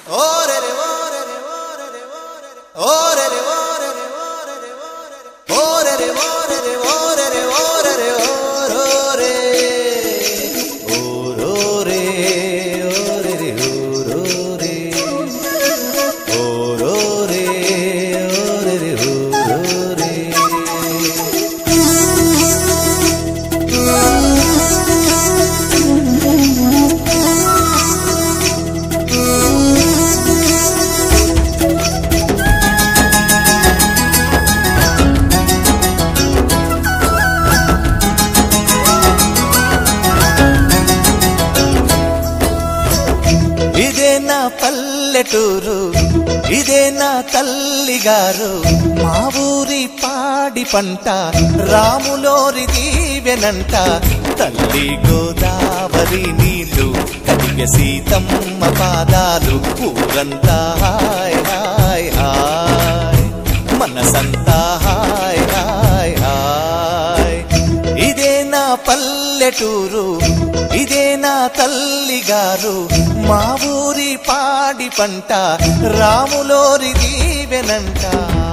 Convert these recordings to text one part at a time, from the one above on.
ఇదే నా పల్లెటూరు ఇదే నా తల్లి గారు మా ఊరి పాడి పంట రాములోరి దీవెనంట తల్లి గోదావరి నీళ్లు కడిగ సీతమ్మ పాదాలు ఊరంతా హాయ్ హాయ్ హాయ్ మనసంతా హాయ్ హాయ్ హాయ్ ఇదే నా పల్లెటూరు ఇదే నా తల్లి గారు మా ఊరి పాడి పంట రాములోరి దీవెనంట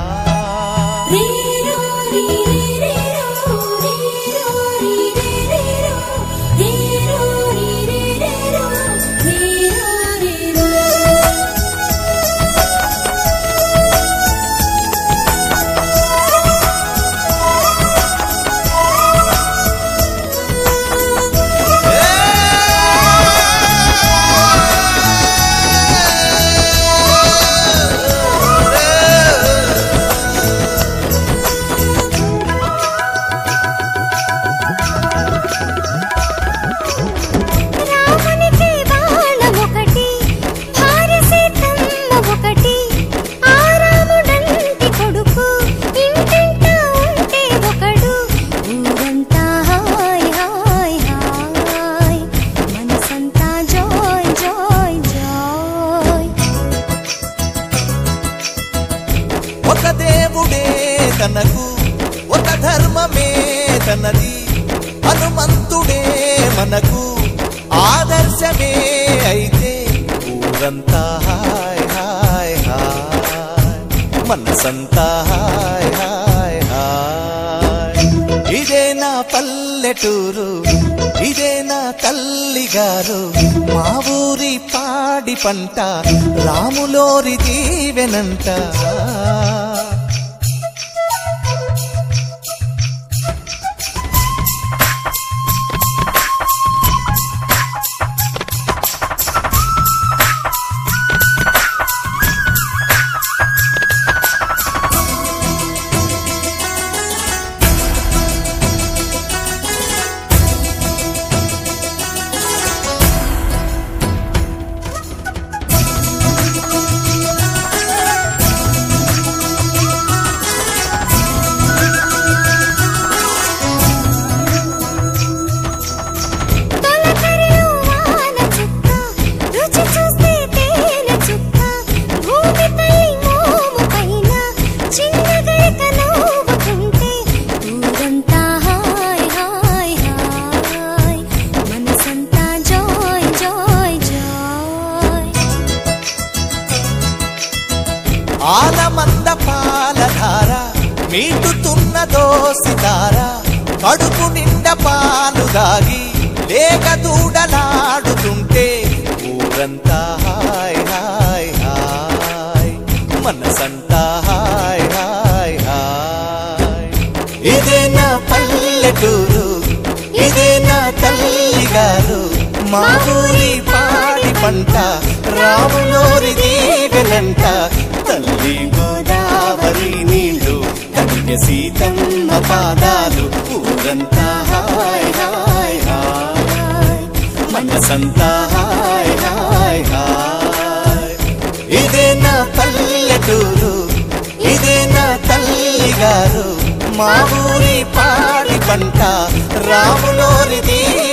రీరో రీరేరో రీరో రీరేరో రీరో రీరేరో రీరో రీరో రామునికి బాణం ఒకటి భార్య సీతమ్మ ఒకటి ఆ రాముడంటి కొడుకు ఇంటింటా ఉంటే ఒకడు ఊరంతా హాయ్ హాయ్ హాయ్ మనసంతా జాయ్ జాయ్ జాయ్ ఒక దేవుడే తనకు ఒక ధర్మమే తనది హనుమంతుడే మనకు ఆదర్శమే అయితే ఊరంతా హాయ్ హాయ్ హాయ్ మనసంతా హాయ్ హాయ్ హాయ్ ఇదే నా పల్లెటూరు ఇదే నా తల్లి గారు మా ఊరి పాడి పంట రాములోరి దీవెనంట తొలకరిలో వాన చుక్క రుచి చూస్తే తేనె చుక్క భూమి తల్లి మోము పైన చిన్న గడక నవ్వుకుంటే ఊరంతా హాయ్ హాయ్ హాయ్ మనసంతా జాయ్ జాయ్ జాయ్ ఆలమంద పాలధార మీటుతున్న దోసిదార కడుపు నిండా పాలు దాగి లేక దూడలాడుతుంటే ఊరంతా హాయ్ హాయ్ హాయ్ మనసంతా హాయ్ హాయ్ హాయ్ ఇదే నా పల్లెటూరు ఇదే నా తల్లి గారు మా ఊరి పాడి పంట రాములోరి దీవెనంట తల్లి గోదావరి నీళ్లు కన్య సీతమ్మ పాదాలు ఊరంతా హాయ్ హాయ్ హాయ్ మనసంతా హాయ్ హాయ్ హాయ్ ఇదే నా పల్లెటూరు ఇదే నా తల్లి గారు మా ఊరి పాడి పంట రాములోరి దీవెనంట